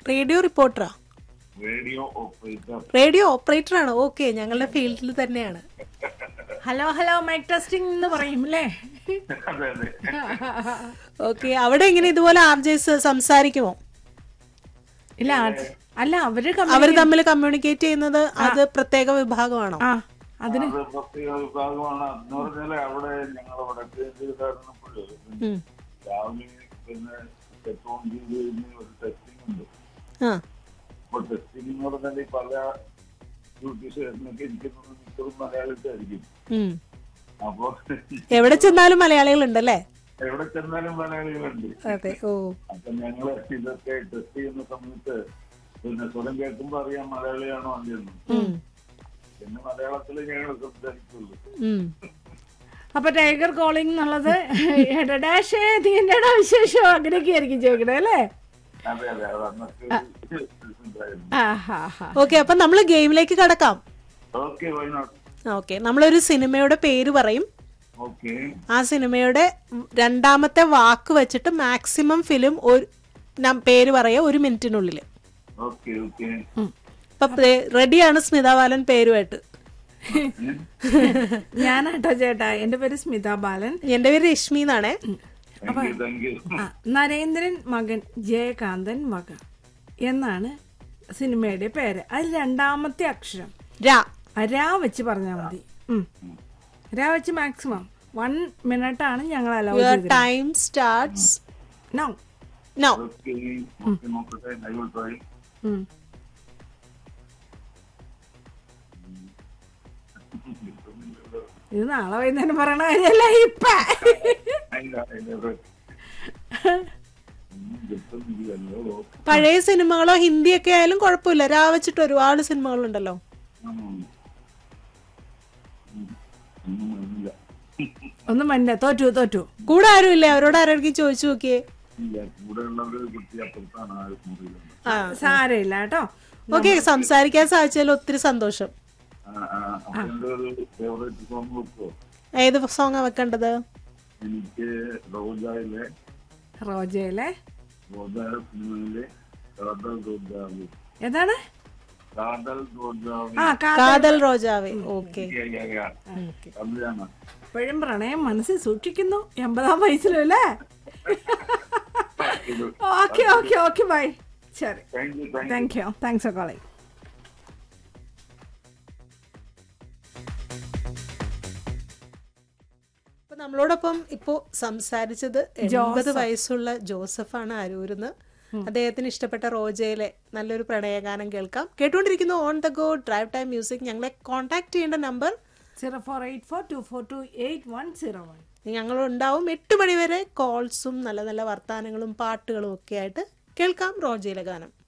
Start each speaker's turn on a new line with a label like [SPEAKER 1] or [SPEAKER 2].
[SPEAKER 1] Radio റിപ്പോർട്ടറാ
[SPEAKER 2] radio operator
[SPEAKER 1] radio operator ആണ് okay ഞങ്ങളുടെ ഫീൽഡിൽ തന്നെയാണ്
[SPEAKER 3] ഹലോ ഹലോ മൈക്ക് ടെസ്റ്റിംഗ് എന്ന് പറയും അല്ലേ
[SPEAKER 2] അതെ അതെ
[SPEAKER 1] ഓക്കെ അവിടെ ഇങ്ങനെ ഇതുപോലെ ആർ ജെസ് സംസാരിക്കുമോ
[SPEAKER 3] ഇല്ല അത്- അല്ല അവര്
[SPEAKER 1] അവർ
[SPEAKER 3] കമ്പനി-
[SPEAKER 1] തമ്മിൽ കമ്മ്യൂണിക്കേറ്റ് ചെയ്യുന്നത് അത് പ്രത്യേക വിഭാഗമാണോ
[SPEAKER 3] ആ അതിന്
[SPEAKER 2] അത് പ്രത്യേക വിഭാഗമാണ് എന്ന് പറഞ്ഞാല് അവിടെ ഞങ്ങൾ വടക്ക് ചെയ്തിരുന്നപ്പോഴ്
[SPEAKER 1] ഉം.
[SPEAKER 2] രാവിലെ പിന്നെ ടെക്നോൺ ചെയ്ത് കഴിഞ്ഞ് ഒരു ടെസ്റ്റിംഗ് ഉണ്ട്
[SPEAKER 1] ആ
[SPEAKER 2] അപ്പൊ ടെസ്റ്റിംഗ് എന്ന് പറഞ്ഞാൽ ഈ പല ഡ്യൂട്ടീഷേഴ്സിനൊക്കെ ഇരിക്കുന്നത് മിക്കതും മലയാളത്തിലായിരിക്കും
[SPEAKER 1] ഉം.
[SPEAKER 2] അപ്പൊ
[SPEAKER 1] എവിടെ ചെന്നാലും മലയാളികളുണ്ടല്ലേ
[SPEAKER 2] എവിടെ ചെന്നാലും മലയാളികളുണ്ട്
[SPEAKER 1] അതെ ഓ
[SPEAKER 2] അപ്പൊ ഞങ്ങള് ഇതൊക്കെ ടെസ്റ്റ് ചെയ്യുന്ന സമയത്ത് പിന്നെ സ്വരം കേൾക്കുമ്പോ അറിയാം മലയാളിയാണോ അല്ലെന്ന്
[SPEAKER 1] ഉം.
[SPEAKER 2] പിന്നെ മലയാളത്തില് ഞങ്ങൾ സംസാരിക്കുള്ളൂ
[SPEAKER 1] ഉം.
[SPEAKER 3] അപ്പൊ ടൈഗർ കോളിംഗ് എന്നുള്ളത് ഡാഷേ തീൻ്റെ വിശേഷം അങ്ങനെയൊക്കെ ആയിരിക്കും ചോദിക്കണേ അല്ലേ
[SPEAKER 2] അതെ അതെ അത് അന്നത്തെ ഉണ്ടായിരുന്നു
[SPEAKER 3] ആ ഹാ ഹാ
[SPEAKER 1] ഓക്കെ അപ്പൊ നമ്മൾ ഗെയിമിലേക്ക് കടക്കാം
[SPEAKER 2] ഓക്കെ വൈ നോട്ട്
[SPEAKER 1] ഓക്കെ നമ്മളൊരു സിനിമയുടെ പേര് പറയും
[SPEAKER 2] ഓക്കെ
[SPEAKER 1] ആ സിനിമയുടെ രണ്ടാമത്തെ വാക്ക് വെച്ചിട്ട് മാക്സിമം ഫിലിം ഒരു നം- പേര് പറയുക ഒരു മിനിറ്റിനുള്ളിൽ
[SPEAKER 2] ഓക്കെ ഓക്കെ
[SPEAKER 1] ഇപ്പൊ റെഡിയാണ് സ്മിത ബാലൻ പേരുമായിട്ട്
[SPEAKER 3] ഞാനാട്ടോ ചേട്ടാ എന്റെ പേര് സ്മിത ബാലൻ
[SPEAKER 1] എന്റെ പേര് രശ്മി എന്നാണേ
[SPEAKER 2] താങ്ക് യു താങ്ക് യു
[SPEAKER 3] ആ, നരേന്ദ്രൻ മകൻ ജയകാന്തൻ വക എന്നാണ് സിനിമയുടെ പേര് അതിൽ രണ്ടാമത്തെ അക്ഷരം
[SPEAKER 1] രാ
[SPEAKER 3] ആ, രാ വെച്ച് പറഞ്ഞാൽ മതി ഉം. രാ വെച്ച് മാക്സിമം വൺ മിനിറ്റ് ആണ് ഞങ്ങൾ അലൗ
[SPEAKER 1] യുവർ
[SPEAKER 3] ചെയ്തത്
[SPEAKER 1] time starts
[SPEAKER 3] no
[SPEAKER 1] no
[SPEAKER 2] okay okay നോക്കട്ടെ ഐ വിൽ ട്രൈ
[SPEAKER 3] ഇത് നാളെ വൈകുന്നേരം പറയണ കാര്യല്ല ഇപ്പ
[SPEAKER 2] കിട്ടുന്നില്ലല്ലോ
[SPEAKER 1] പഴയ സിനിമകളോ ഹിന്ദിയൊക്കെ ആയാലും കുഴപ്പമില്ല രാ വെച്ചിട്ട് ഒരുപാട് സിനിമകളുണ്ടല്ലോ
[SPEAKER 2] ഉം. ഉം. ഒന്നും ഇല്ല
[SPEAKER 3] ഒന്നും മഞ്ഞ തോറ്റു തോറ്റു
[SPEAKER 1] കൂടെ ആരും ഇല്ലേ അവരോട് ആരെങ്കിലും ചോദിച്ചു നോക്കിയേ
[SPEAKER 2] ഇല്ല കൂടെ ഉള്ളവര് കുട്ടി അപ്പുറത്താണ് ആ മുറിയിലുണ്ട്
[SPEAKER 1] ആ
[SPEAKER 3] സാരമില്ല കേട്ടോ
[SPEAKER 1] ഓക്കെ സംസാരിക്കാൻ സാധിച്ചതിൽ ഒത്തിരി സന്തോഷം
[SPEAKER 2] ആ, ആ, അപ്പൊ എന്റെ ഒരു ഫേവറേറ്റ് സോങ് വെക്കോ
[SPEAKER 1] ഏത് സോങ്ങാ വെക്കേണ്ടത്
[SPEAKER 2] എനിക്ക് റോജായിലെ
[SPEAKER 3] റോജയിലെ
[SPEAKER 2] റോജായ സിനിമയിലെ കാതൽ റോജാവ്
[SPEAKER 3] ഏതാണ്
[SPEAKER 2] കാതൽ റോജാവ്
[SPEAKER 3] ആ കാ
[SPEAKER 1] കാതൽ റോജാവേ ഓക്കെ
[SPEAKER 2] കല്യാണം
[SPEAKER 3] ഇപ്പോഴും പ്രണയം മനസ്സിൽ സൂക്ഷിക്കുന്നു എൺപതാം വയസ്സിലും അല്ലേ ഓക്കെ ഓക്കെ ഓക്കെ ബൈ ശരി
[SPEAKER 2] thank you thank you
[SPEAKER 3] thank you thanks for calling
[SPEAKER 1] അപ്പൊ നമ്മളോടൊപ്പം ഇപ്പോ സംസാരിച്ചത് എൺപത് വയസ്സുള്ള ജോസഫാണ് അരൂരിന്ന് അദ്ദേഹത്തിന് ഇഷ്ടപ്പെട്ട റോജയിലെ നല്ലൊരു പ്രണയഗാനം കേൾക്കാം കേട്ടുകൊണ്ടിരിക്കുന്നു on the go drive time music ഞങ്ങളെ കോൺടാക്ട് ചെയ്യേണ്ട number
[SPEAKER 3] zero four eight four two four two eight one zero one
[SPEAKER 1] ഞങ്ങളുണ്ടാവും എട്ട് മണിവരെ കോൾസും നല്ല നല്ല വർത്തമാനങ്ങളും പാട്ടുകളും ഒക്കെ ആയിട്ട് കേൾക്കാം റോജയിലെ ഗാനം